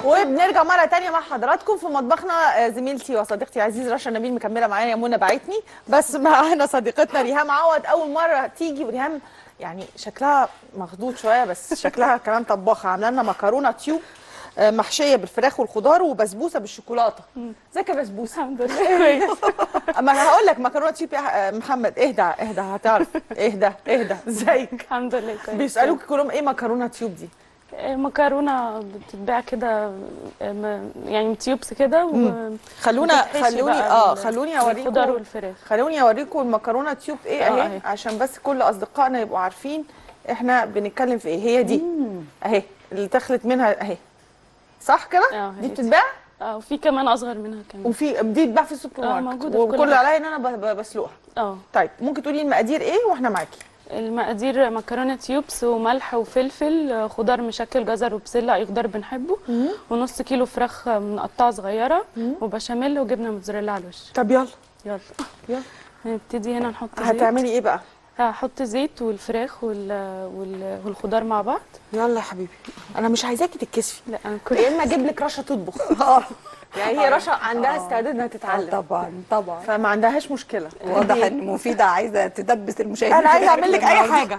وبنرجع مره تانية مع حضراتكم في مطبخنا آه، زميلتي وصديقتي عزيز رشا نبيل مكمله معايا منى بعتني بس معانا صديقتنا ريهام عوض اول مره تيجي وريهام يعني شكلها مخدود شويه بس شكلها كمان طباخه عامله لنا مكرونه تيوب آه، محشيه بالفراخ والخضار وبسبوسه بالشوكولاته ازيك يا بسبوسه الحمد لله كويس اما انا هقول لك مكرونه تيوب يا آه، محمد اهدى اهدى هتعرف اهدى اهدى ازيك الحمد لله كويس بيسالوك كلهم ايه مكرونه تيوب دي آه، مكرونه بتتباع كده آه، م- يعني تيوبس كده و خلونا بتتحشي خلوني بقى اه بال- خلوني اوريكم بالخضار والفراخ خلوني اوريكم المكرونه تيوب ايه آه، اهي أهي. عشان بس كل اصدقائنا يبقوا عارفين احنا بنتكلم في ايه هي دي اهي اللي تخلت منها اهي صح كده آه، دي هي دي. بتتباع اه وفي كمان اصغر منها كمان وفي دي بتتباع في السوبر آه، ماركت موجودة في كل وكل حتة. عليا ان انا ب- ب- بسلقها اه طيب ممكن تقولي المقادير ايه واحنا معاكي المقادير مكرونه تيوبس وملح وفلفل آه، خضار مشكل جزر وبسله اي خضار بنحبه ونص كيلو فراخ آه، مقطعه صغيره وبشاميل وجبنه موتزاريلا على الوش طب يلا يلا يلا هنبتدي هنا نحط زيت هتعملي ايه بقى هحط زيت والفراخ وال... وال... والخضار مع بعض يلا يا حبيبي انا مش عايزاكي تتكسفي لا انا كل يا اما اجيب لك رشا تطبخ اه يعني هي رشا عندها استعداد انها آه، تتعلم طبعا طبعا فما عندهاش مشكله واضح ان مفيده عايزه تدبس المشاهدين انا عايزه في اعمل لك اي النهاردة. حاجه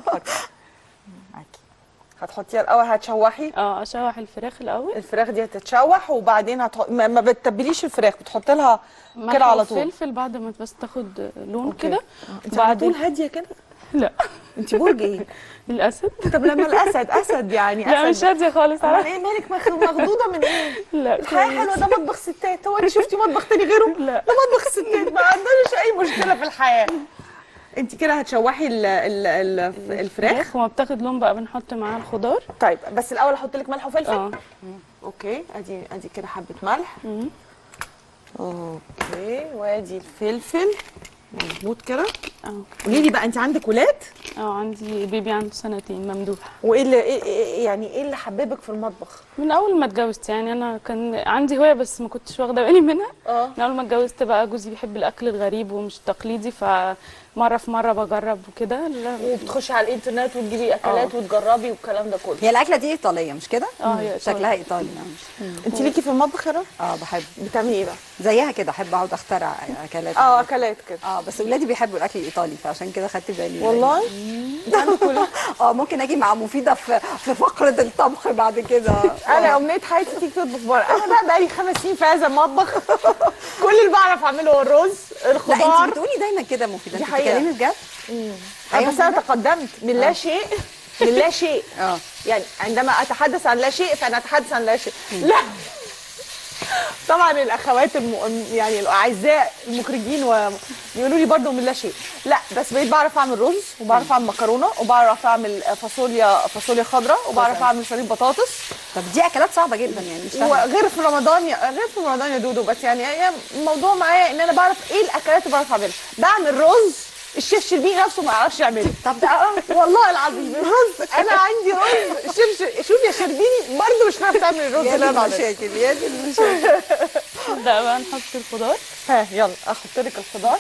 معاكي هتحطيها الاول هتشوحي اه اشوح الفراخ الاول الفراخ دي هتتشوح وبعدين هتحط ما, ما بتتبليش الفراخ بتحط لها ملح كده على طول وفلفل بعد ما بس تاخد لون أوكي. كده انت على طول بعدين هاديه كده لا انت برج ايه الاسد طب لما الاسد اسد يعني لا مش اسد هاديه خالص أمال على ايه مالك مخ- مخضوضه من ايه لا الحياه كويس. حلوه ده مطبخ ستات هو انت شفتي مطبخ تاني غيره لا ده مطبخ ستات ما عندناش اي مشكله في الحياه انت كده هتشوحي ال ال ال الفراخ وما بتاخد لون بقى بنحط معاها الخضار طيب بس الاول احط لك ملح وفلفل اه اوكي ادي ادي كده حبه ملح مم. اوكي وادي الفلفل مظبوط كده اه قولي لي بقى انت عندك ولاد اه عندي بيبي عنده سنتين ممدوح وايه اللي إيه إيه يعني ايه اللي حببك في المطبخ من اول ما اتجوزت يعني انا كان عندي هوايه بس ما كنتش واخده بالي منها اه من اول ما اتجوزت بقى جوزي بيحب الاكل الغريب ومش تقليدي فمره في مره بجرب وكده لا وبتخشي على الانترنت وتجيبي اكلات وتجربي والكلام ده كله هي الاكله دي ايطاليه مش كده اه هي إيطالي. شكلها ايطالي آه. انت ليكي في المطبخ يا رنا؟ اه بحب بتعملي ايه بقى زيها كده احب اقعد اخترع اكلات اه اكلات كده اه بس ولادي بيحبوا الاكل الايطالي فعشان كده خدت بالي والله انت عندك ولاد اه ممكن اجي مع مفيده في في فقره الطبخ بعد كده انا امنيه حياتي تيجي تطبخ بره انا بقى بقالي خمس سنين في هذا المطبخ كل اللي بعرف اعمله هو الرز لا الخضار انت بتقولي دايما كده مفيده دي انت حقيقة. بتتكلمي بجد أنا بس انا تقدمت من لا شيء من لا شيء اه يعني عندما اتحدث عن لا شيء فانا اتحدث عن لا شيء لا طبعا الاخوات الم... يعني الاعزاء المخرجين و... بيقولوا لي برضه من لا شيء لا بس بقيت بعرف اعمل رز وبعرف اعمل مكرونه وبعرف اعمل فاصوليا فاصوليا خضراء وبعرف اعمل صينيه بطاطس طب دي اكلات صعبه جدا يعني مش فاهمه وغير في رمضان يا غير في رمضان يا دودو بس يعني هي الموضوع معايا ان انا بعرف ايه الاكلات اللي بعرف اعملها بعمل رز الشيف شربيني نفسه ما يعرفش يعمله طب ده اه والله العظيم الرز انا عندي رز شوف شوف يا شربيني برضه مش عارفه تعمل الرز يا اللي دي انا بعمله المشاكل يا دي المشاكل نبدا بقى نحط الخضار ها يلا احط لك الخضار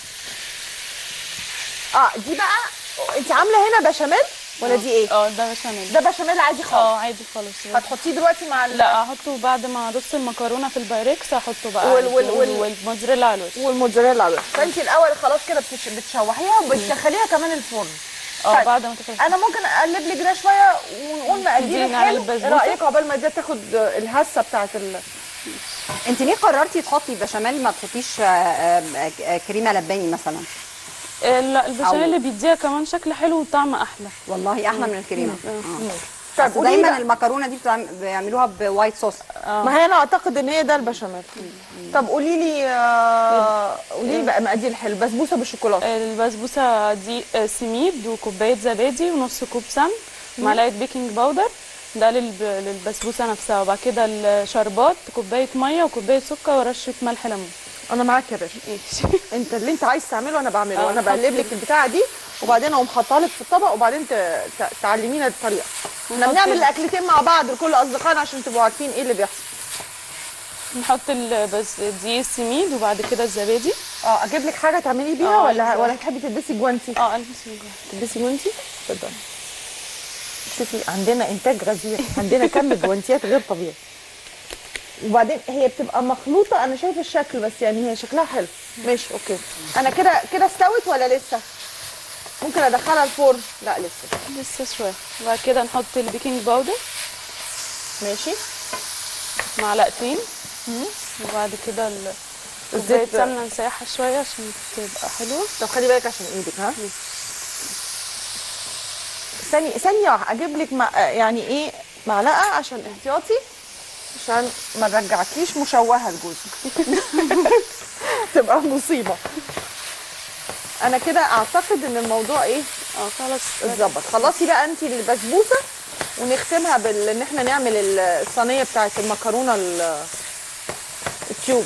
اه دي بقى انت عامله هنا بشاميل ولا دي ايه اه ده بشاميل ده بشاميل عادي اه خالص عادي خالص هتحطيه دلوقتي مع ال... لا احطه بعد ما ارص المكرونه في البايركس احطه بقى وال- وال- وال- والموتزاريلا على الوش والموتزاريلا على الوش. فانت الاول خلاص كده بتش... بتشوحيها وبتدخليها كمان الفرن اه طيب. بعد ما تخلص انا ممكن اقلب لك ده شويه ونقول مقادير نبتدي نعمل حلو البسبوسة. ايه رايك عقبال ما دي تاخد الهسه بتاعت ال... انت ليه قررتي تحطي بشاميل ما تحطيش آه، آه، آه، كريمه لباني مثلا لا البشاميل أو- اللي بيديها كمان شكل حلو وطعم احلى والله احلى من الكريمه آه. طب بس قولي دايما دايما المكرونه دي بتعم- بيعملوها بوايت صوص ما هي انا اعتقد ان هي ده البشاميل طب قولي لي آه... قولي لي بقى مقادير حلو بسبوسه بالشوكولاته البسبوسه دي آه، سميد وكوبايه زبادي ونص كوب سمن معلقه بيكنج باودر ده للب... للبسبوسه نفسها وبعد كده الشربات كوبايه ميه وكوبايه سكر ورشه ملح ليمون انا معاك يا باشا ماشي انت اللي انت عايز تعمله انا بعمله اه، انا بقلب حطي. لك البتاعه دي وبعدين اقوم حاطها لك في الطبق وبعدين ت... ت... تعلمينا الطريقه احنا نحط بنعمل ال- الاكلتين مع بعض لكل اصدقائنا عشان تبقوا عارفين ايه اللي بيحصل نحط البس دي السميد وبعد كده الزبادي اه اجيب لك حاجه تعملي بيها اه، ولا عايزة. ولا تحبي تلبسي جوانتي اه البس من جوه. تلبسي جوانتي اتفضلي شوفي عندنا انتاج غزير عندنا كم جوانتيات غير طبيعي وبعدين هي بتبقى مخلوطه انا شايفه الشكل بس يعني هي شكلها حلو ماشي اوكي انا كده كده استوت ولا لسه ممكن ادخلها الفرن لا لسه لسه شويه وبعد كده نحط البيكنج باودر ماشي معلقتين وبعد كده ال- كوبايه الزيت سمنه نسيحها شويه عشان تبقى حلوه طب خلي بالك عشان ايدك ها ثانية ثانية واحدة، اجيب لك مع... يعني ايه معلقة عشان احتياطي عشان ما نرجعكيش مشوهة لجوزك تبقى مصيبة انا كده اعتقد ان الموضوع ايه اه خلاص اتظبط خلصي بقى انت البسبوسة ونختمها بال ان احنا نعمل الصينية بتاعت المكرونة ال- التيوب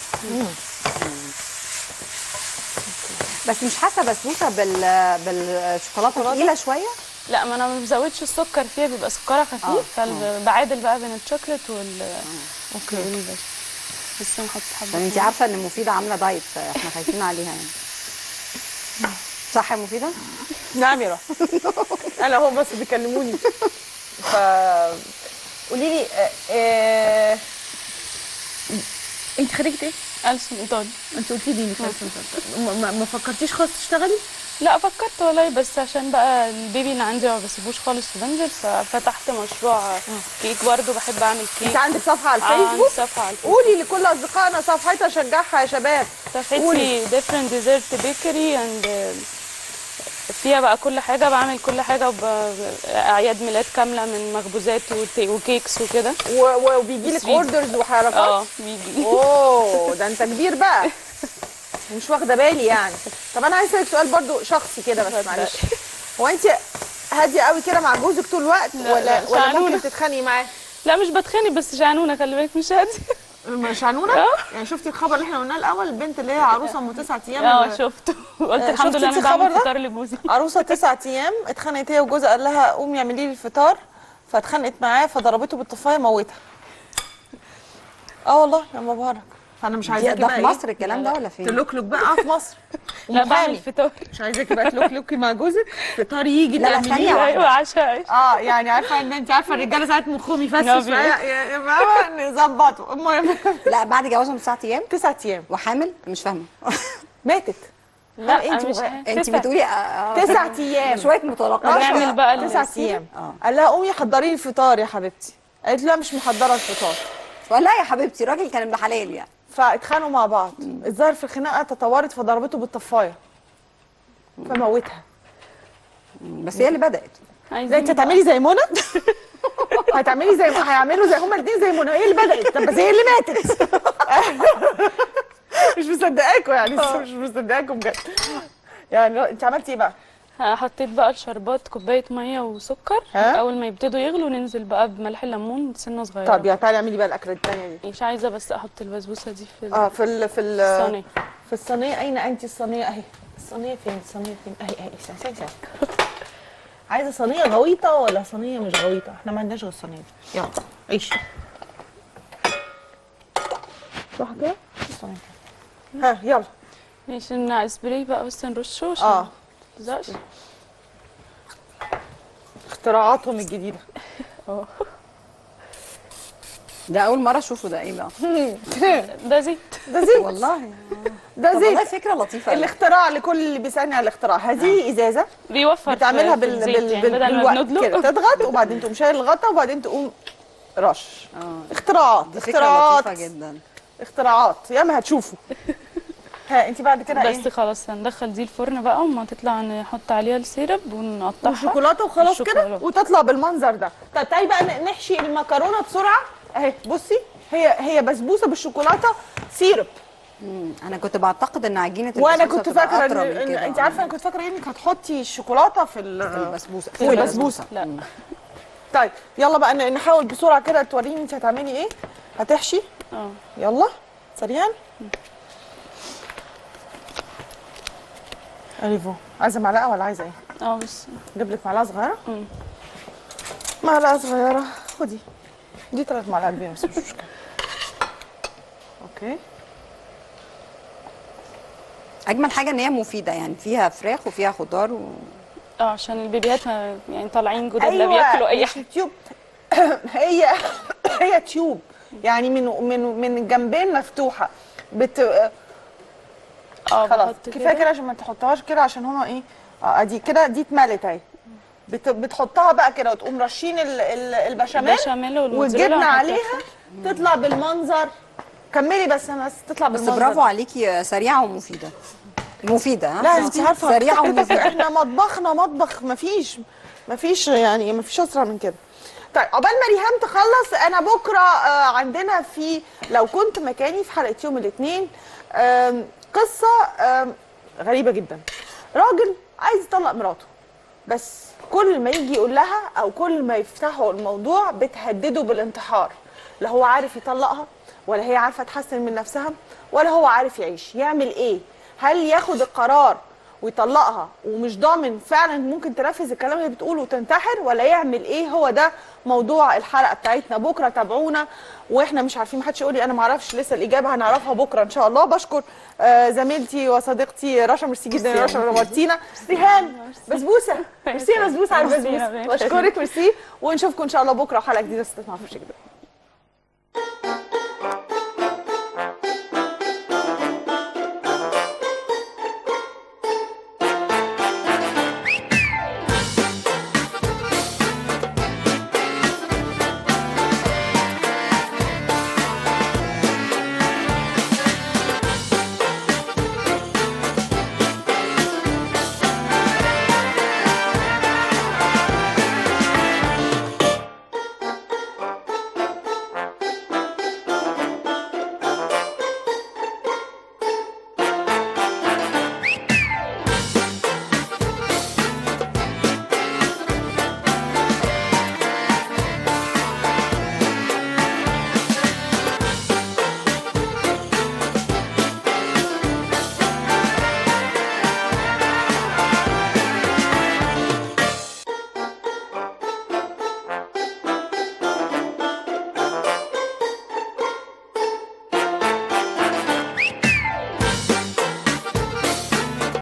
بس مش حاسه بسبوسه بال بالشوكولاته تقيله شويه لا ما انا ما بزودش السكر فيها بيبقى سكرها خفيف فبعادل بقى بين الشوكليت وال اوكي والبس بس نحط عشان حبه انت عارفه ان مفيده عامله دايت فاحنا خايفين عليها يعني صح يا مفيده؟ نعم يا روح انا هم بس بيكلموني ف قولي لي آه، آه، انت خريجه ايه؟ ألسن ايطالي انت قلتي لي انك ما, ما- ما فكرتيش خالص تشتغلي؟ لا فكرت والله بس عشان بقى البيبي اللي عندي ما بسيبوش خالص وبنزل ففتحت مشروع كيك برضه بحب اعمل كيك انت عندك صفحه على آه، عندي الفيسبوك؟ صفحه على الفيسبوك قولي لكل اصدقائنا صفحتها شجعها يا شباب قولي. صفحتي different dessert bakery and فيها بقى كل حاجة بعمل كل حاجة وب... أعياد ميلاد كاملة من مخبوزات وت- وكيكس وكده و- و- وبيجي لك Sweet. اوردرز وحركات اه بيجي اوه ده انت كبير بقى مش واخده بالي يعني طب انا عايز اسالك سؤال برضو شخصي كده بس اتفضل. معلش هو انت هاديه قوي كده مع جوزك طول الوقت لا، ولا لا، ولا شعنونة. ممكن تتخانقي معاه لا مش بتخانق بس شعنونة خلي بالك مش هادي مش عنونه اه. يعني شفتي الخبر اللي احنا قلناه الاول البنت اللي هي عروسه ام تسعة ايام اه اللي- شفته قلت آه، الحمد شفتي لله انت انا بعمل الخبر ده؟ فطار لجوزي عروسه تسعة ايام اتخانقت هي وجوزها قال لها قومي اعملي لي الفطار فاتخانقت معاه فضربته بالطفايه موتها اه والله يا مبارك فانا مش عايزاكي ده بقى في ايه مصر الكلام ده ولا فين؟ تلوكلوك بقى اه في مصر لا ومحامي. بعمل فطار مش عايزاكي بقى تلوكلوكي مع جوزك فطار يجي لا، لا، تعمليه ثانية واحدة. ايوه عشاء اه يعني عارفه ان انت عارفه الرجاله ساعات مخهم يفسس نبي. شويه يا يا ماما نظبطه المهم لا بعد جوازهم بتسع ايام تسعة ايام وحامل مش فاهمه ماتت لا انت مش مغ- انت تسعة. بتقولي آه، آه، تسعة ايام شويه مطلقات نعمل بقى تسعة السيرب. ايام اه. قال لها قومي حضري لي الفطار يا حبيبتي قالت له لا مش محضره الفطار ولا يا حبيبتي راجل كان ابن حلال يعني فاتخانقوا مع بعض الظاهر في الخناقه تطورت فضربته بالطفايه فموتها بس هي اللي بدات زي عايزين انت هتعملي زي منى هتعملي زي ما هيعملوا زي هما الاثنين زي منى هي اللي بدات طب بس هي اللي ماتت مش مصدقاكوا يعني مش مصدقاكوا بجد يعني انت عملتي ايه بقى؟ حطيت بقى الشربات كوبايه ميه وسكر ها؟ اول ما يبتدوا يغلوا ننزل بقى بملح الليمون سنه صغيره طب يا تعالي اعملي بقى الاكله الثانيه دي مش عايزه بس احط البسبوسه دي في ال- اه في ال في ال الصينيه في الصينيه اين انت الصينيه اهي الصينيه فين الصينيه فين اهي اهي استني استني استني. عايزه صينيه غويطه ولا صينيه مش غويطه احنا ما عندناش غير الصينيه دي يلا عيشي صح كده الصينية كده. ها يلا ماشي نع سبراي بقى بس نرشه عشان اه ما تلزقش اختراعاتهم الجديده ده اول مره اشوفه ده ايه بقى ده زيت ده زيت والله ده طب والله زيت فكره لطيفه أوي. الاختراع لكل اللي بيسالني على الاختراع هذه ازازه بيوفر بتعملها في بال... الزيت بال... يعني بال... بدل ما بالوقت كده بندلق تضغط وبعدين تقوم شايل الغطا وبعدين تقوم رش اه اختراعات دي فكره اختراعات لطيفه جدا اختراعات يا ما هتشوفوا ها انت بعد كده بس ايه خلاص هندخل دي الفرن بقى وما تطلع نحط عليها السيرب ونقطعها وشوكولاته وخلاص كده والشوكولاتة. وتطلع بالمنظر ده طب تعالي بقى ن- نحشي المكرونه بسرعه اهي بصي هي هي بسبوسه بالشوكولاته سيرب مم. انا كنت بعتقد ان عجينه وانا البسبوسة كنت بتبقى فاكره ان, أطرى من إن كده. انت عارفه انا كنت فاكره انك هتحطي الشوكولاته في ال- البسبوسه في البسبوسه لا طيب يلا بقى ن- نحاول بسرعه كده توريني انت هتعملي ايه هتحشي اه يلا سريعا اليفو عايزه معلقه ولا عايزه ايه اه بس اجيب لك معلقه صغيره مم. معلقه صغيره خدي دي ثلاث معلقات كبيره بس مش مشكله اوكي اجمل حاجه ان هي مفيده يعني فيها فراخ وفيها خضار و... اه عشان البيبيات ما يعني طالعين جداد لا بياكلوا اي مش حاجه تيوب هي هي تيوب يعني من من من الجنبين مفتوحه بت اه خلاص بحط كفايه كده عشان ما تحطهاش كده عشان هما ايه اه ادي كده دي اتملت اهي بت... بتحطها بقى كده وتقوم رشين ال... ال... البشاميل البشاميل والموتزاريلا والجبنه ونحط عليها تطلع بالمنظر كملي بس انا بس تطلع بس بالمنظر برافو عليكي سريعه ومفيده مفيده ها؟ لا انت عارفه سريعه ومفيده احنا مطبخنا مطبخ مفيش مفيش يعني مفيش اسرع من كده طيب عقبال ما ريهام تخلص انا بكره آه عندنا في لو كنت مكاني في حلقه يوم الاثنين قصه آم، غريبه جدا راجل عايز يطلق مراته بس كل ما يجي يقول لها او كل ما يفتحوا الموضوع بتهدده بالانتحار لا هو عارف يطلقها ولا هي عارفه تحسن من نفسها ولا هو عارف يعيش يعمل ايه هل ياخد القرار ويطلقها ومش ضامن فعلا ممكن تنفذ الكلام اللي بتقوله وتنتحر ولا يعمل ايه هو ده موضوع الحلقه بتاعتنا بكره تابعونا واحنا مش عارفين محدش يقول لي انا ما اعرفش لسه الاجابه هنعرفها بكره ان شاء الله بشكر آه زميلتي وصديقتي رشا ميرسي جدا يا رشا نورتينا ريهام بسبوسه ميرسي يا بسبوسه على ميرسي يا البسبوسه باشا. بشكرك ميرسي ونشوفكم ان شاء الله بكره حلقه جديده ستة مع فرشه جدا